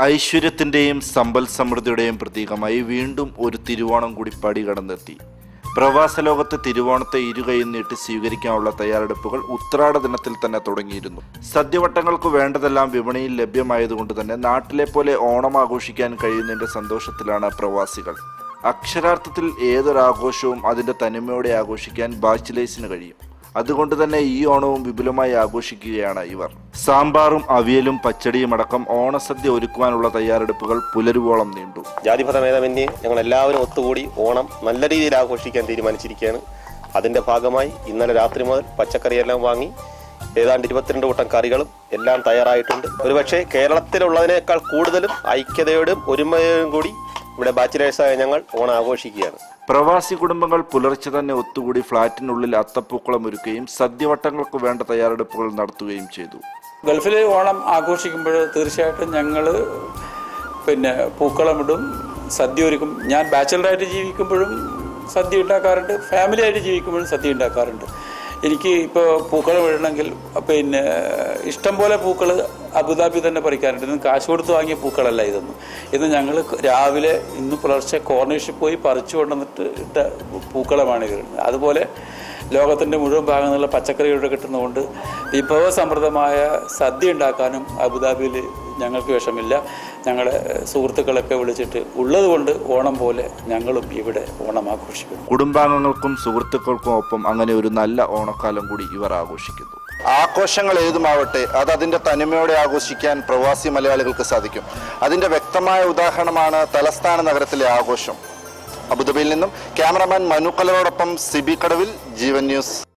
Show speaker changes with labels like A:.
A: ഐശ്വര്യത്തിന്റെയും സമ്പൽ സമൃദ്ധിയുടെയും പ്രതീകമായി വീണ്ടും ഒരു തിരുവോണം കൂടി പടി കടന്നെത്തി പ്രവാസ ലോകത്തെ തിരുവോണത്തെ ഇരുകൈയും നീട്ടി സ്വീകരിക്കാനുള്ള തയ്യാറെടുപ്പുകൾ ഉത്രാട ദിനത്തിൽ തന്നെ തുടങ്ങിയിരുന്നു സദ്യവട്ടങ്ങൾക്ക് വേണ്ടതെല്ലാം വിപണിയിൽ ലഭ്യമായതുകൊണ്ട് തന്നെ നാട്ടിലെ പോലെ ഓണം ആഘോഷിക്കാൻ കഴിയുന്നതിന്റെ സന്തോഷത്തിലാണ് പ്രവാസികൾ അക്ഷരാർത്ഥത്തിൽ ഏതൊരാഘോഷവും അതിന്റെ തനിമയോടെ ആഘോഷിക്കാൻ ബാച്ചിലേഴ്സിന് കഴിയും അതുകൊണ്ട് തന്നെ ഈ ഓണവും വിപുലമായി ആഘോഷിക്കുകയാണ് ഇവർ സാമ്പാറും അവിയലും പച്ചടിയും അടക്കം ഓണസദ്യ ഒരുക്കുവാനുള്ള തയ്യാറെടുപ്പുകൾ പുലരുവോളം നീണ്ടു
B: ജാതിപഥഭേദമന്യേ ഞങ്ങൾ എല്ലാവരും ഒത്തുകൂടി ഓണം നല്ല രീതിയിൽ ആഘോഷിക്കാൻ തീരുമാനിച്ചിരിക്കുകയാണ് അതിന്റെ ഭാഗമായി ഇന്നലെ രാത്രി മുതൽ പച്ചക്കറിയെല്ലാം വാങ്ങി ഏതാണ്ട് ഇരുപത്തിരണ്ട് കൂട്ടം കറികളും എല്ലാം തയ്യാറായിട്ടുണ്ട് ഒരുപക്ഷെ കേരളത്തിലുള്ളതിനേക്കാൾ കൂടുതലും ഐക്യതയോടും ഒരുമയോടും കൂടി ഇവിടെ ബാച്ചിലേഴ്സായ ഞങ്ങൾ ഓണം ആഘോഷിക്കുകയാണ്
A: പ്രവാസി കുടുംബങ്ങൾ പുലർച്ചെ തന്നെ ഒത്തുകൂടി ഫ്ളാറ്റിനുള്ളിൽ അത്തപ്പൂക്കളം ഒരുക്കുകയും സദ്യവട്ടങ്ങൾക്ക് വേണ്ട തയ്യാറെടുപ്പുകൾ നടത്തുകയും ചെയ്തു
C: ഗൾഫിൽ ഓണം ആഘോഷിക്കുമ്പോൾ തീർച്ചയായിട്ടും ഞങ്ങൾ പിന്നെ പൂക്കളമിടും സദ്യ ഒരുക്കും ഞാൻ ബാച്ചലറായിട്ട് ജീവിക്കുമ്പോഴും സദ്യ ഉണ്ടാക്കാറുണ്ട് ഫാമിലി ആയിട്ട് ജീവിക്കുമ്പോഴും സദ്യ ഉണ്ടാക്കാറുണ്ട് എനിക്ക് ഇപ്പോൾ പൂക്കളം ഇടണമെങ്കിൽ പിന്നെ ഇഷ്ടം പോലെ പൂക്കൾ അബുദാബി തന്നെ പറിക്കാറുണ്ട് ഇന്ന് കാശ് കൊടുത്ത് വാങ്ങിയ പൂക്കളല്ല ഇതൊന്നും ഇത് ഞങ്ങൾ രാവിലെ ഇന്ന് പുലർച്ചെ കോർണേഷിൽ പോയി പറിച്ചു കൊണ്ടുവന്നിട്ട് ഇട്ട പൂക്കളമാണ് ഇത് അതുപോലെ ലോകത്തിൻ്റെ മുഴുവൻ ഭാഗങ്ങളിലുള്ള പച്ചക്കറികളൊക്കെ കിട്ടുന്നതുകൊണ്ട് വിഭവസമൃദ്ധമായ സദ്യ ഉണ്ടാക്കാനും അബുദാബിയിൽ ഞങ്ങൾക്ക് വിഷമില്ല ഞങ്ങളുടെ സുഹൃത്തുക്കളൊക്കെ വിളിച്ചിട്ട് ഉള്ളതുകൊണ്ട് ഓണം പോലെ ഞങ്ങളും ഇവിടെ ഓണം ആഘോഷിക്കുന്നു
A: കുടുംബാംഗങ്ങൾക്കും സുഹൃത്തുക്കൾക്കും ഒപ്പം അങ്ങനെ ഒരു നല്ല ഓണക്കാലം കൂടി ഇവർ ആഘോഷിക്കുന്നു ആഘോഷങ്ങൾ ഏതുമാവട്ടെ അത് അതിന്റെ തനിമയോടെ ആഘോഷിക്കാൻ പ്രവാസി മലയാളികൾക്ക് സാധിക്കും അതിന്റെ വ്യക്തമായ ഉദാഹരണമാണ് തലസ്ഥാന നഗരത്തിലെ ആഘോഷം അബുദാബിയിൽ നിന്നും ക്യാമറമാൻ മനു കലറോടൊപ്പം സിബി കടവിൽ ജീവൻ ന്യൂസ്